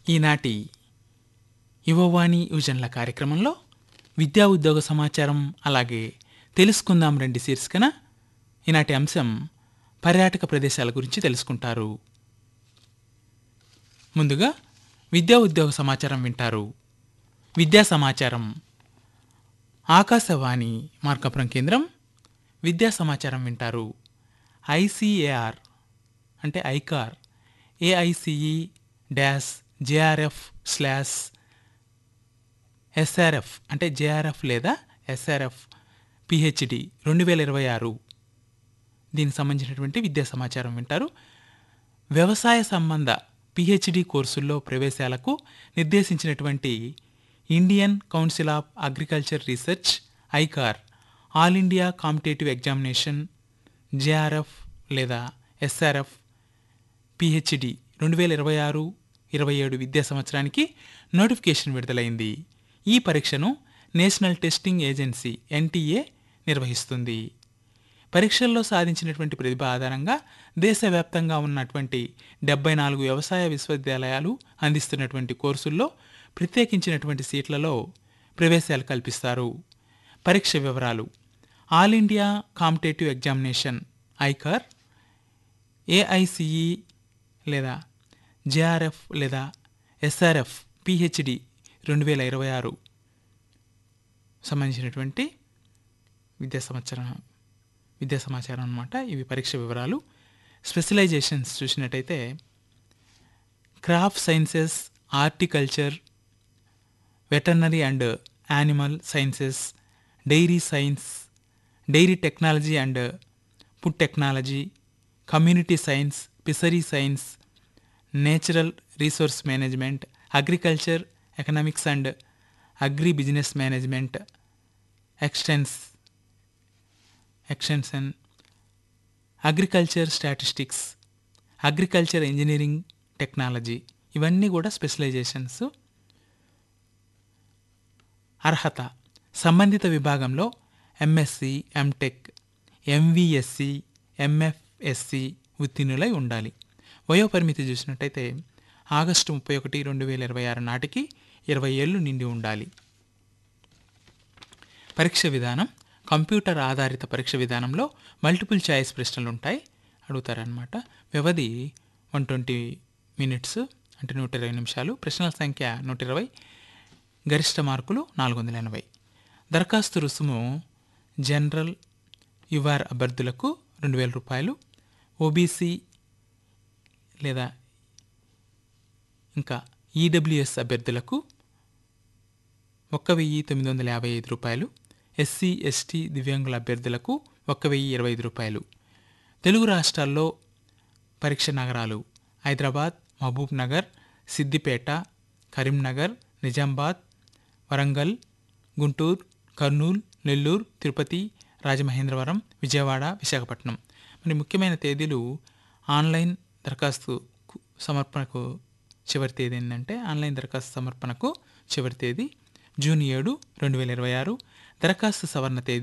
ఈనాటి యువవాణి యువజనుల కార్యక్రమంలో విద్యా ఉద్యోగ సమాచారం అలాగే తెలుసుకుందాం రండి శీర్షికన ఈనాటి అంశం పర్యాటక ప్రదేశాల గురించి తెలుసుకుంటారు ముందుగా విద్యా ఉద్యోగ సమాచారం వింటారు విద్యా సమాచారం ఆకాశవాణి మార్కాపురం కేంద్రం విద్యా సమాచారం వింటారు ఐసీఏఆర్ అంటే ICAR AICE dash JRF slash SRF అంటే జేఆర్ఎఫ్ లేదా ఎస్ఆర్ఎఫ్ పిహెచ్డి రెండు వేల ఇరవై ఆరు దీనికి సంబంధించినటువంటి విద్యా సమాచారం వింటారు వ్యవసాయ సంబంధ పిహెచ్డి కోర్సుల్లో ప్రవేశాలకు నిర్దేశించినటువంటి Indian council of agriculture research ICAR all India competitive examination JRF లేదా ఎస్ఆర్ఎఫ్ పిహెచ్డి రెండు వేల ఇరవై ఆరు ఇరవై ఏడు విద్యా సంవత్సరానికి నోటిఫికేషన్ విడుదలైంది ఈ పరీక్షను నేషనల్ టెస్టింగ్ ఏజెన్సీ ఎన్టీఏ నిర్వహిస్తుంది పరీక్షల్లో సాధించినటువంటి ప్రతిభ ఆధారంగా దేశవ్యాప్తంగా ఉన్నటువంటి డెబ్బై నాలుగు వ్యవసాయ విశ్వవిద్యాలయాలు అందిస్తున్నటువంటి కోర్సుల్లో ప్రత్యేకించినటువంటి సీట్లలో ప్రవేశాలు కల్పిస్తారు పరీక్ష వివరాలు all India competitive examination ICAR AICE లేదా జేఆర్ఎఫ్ లేదా ఎస్ఆర్ఎఫ్ పిహెచ్డి రెండు వేల ఇరవై ఆరు సంబంధించినటువంటి విద్యా సంవత్సరం విద్యా సమాచారం అనమాట ఇవి పరీక్ష వివరాలు స్పెషలైజేషన్స్ చూసినట్టయితే crop sciences horticulture veterinary and animal sciences dairy science dairy technology and food technology community science fishery science natural resource management agriculture economics and agri business management extension extension agriculture statistics agriculture engineering technology ఇవన్నీ కూడా specialisations అర్హత సంబంధిత విభాగంలో MSc MTech ఎంవిఎస్సి ఎంఎఫ్ఎస్సి ఉత్తీర్ణులై ఉండాలి వయోపరిమితి చూసినట్టయితే August ముప్పై ఒకటి రెండు వేల ఇరవై ఆరు నాటికి ఇరవై ఏళ్ళు నిండి ఉండాలి పరీక్ష విధానం కంప్యూటర్ ఆధారిత పరీక్ష విధానంలో మల్టిపుల్ చాయిస్ ప్రశ్నలు ఉంటాయి అడుగుతారనమాట వ్యవధి వన్ ట్వంటీ మినిట్స్ అంటే నూట ఇరవై నిమిషాలు ప్రశ్నల సంఖ్య నూట ఇరవై గరిష్ట మార్కులు నాలుగు వందల ఎనభై దరఖాస్తు రుసుము జనరల్ యువర్ అభ్యర్థులకు రెండు వేల రూపాయలు ఓబీసీ లేదా ఇంకా ఈడబ్ల్యూఎస్ అభ్యర్థులకు ఒక్క వెయ్యి తొమ్మిది వందల యాభై ఐదు రూపాయలు ఎస్సీ ఎస్టీ దివ్యాంగుల అభ్యర్థులకు ఒక్క వెయ్యి ఇరవై ఐదు రూపాయలు తెలుగు రాష్ట్రాల్లో పరీక్ష నగరాలు హైదరాబాద్ మహబూబ్ నగర్ సిద్దిపేట కరీంనగర్ నిజామాబాద్ వరంగల్ గుంటూరు కర్నూలు నెల్లూరు తిరుపతి రాజమహేంద్రవరం విజయవాడ విశాఖపట్నం మరి ముఖ్యమైన తేదీలు ఆన్లైన్ దరఖాస్తు సమర్పణకు చివరి తేదీ ఏంటంటే ఆన్లైన్ దరఖాస్తు సమర్పణకు చివరి తేదీ జూన్ ఏడు రెండు వేల ఇరవై ఆరు దరఖాస్తు సవరణ తేదీ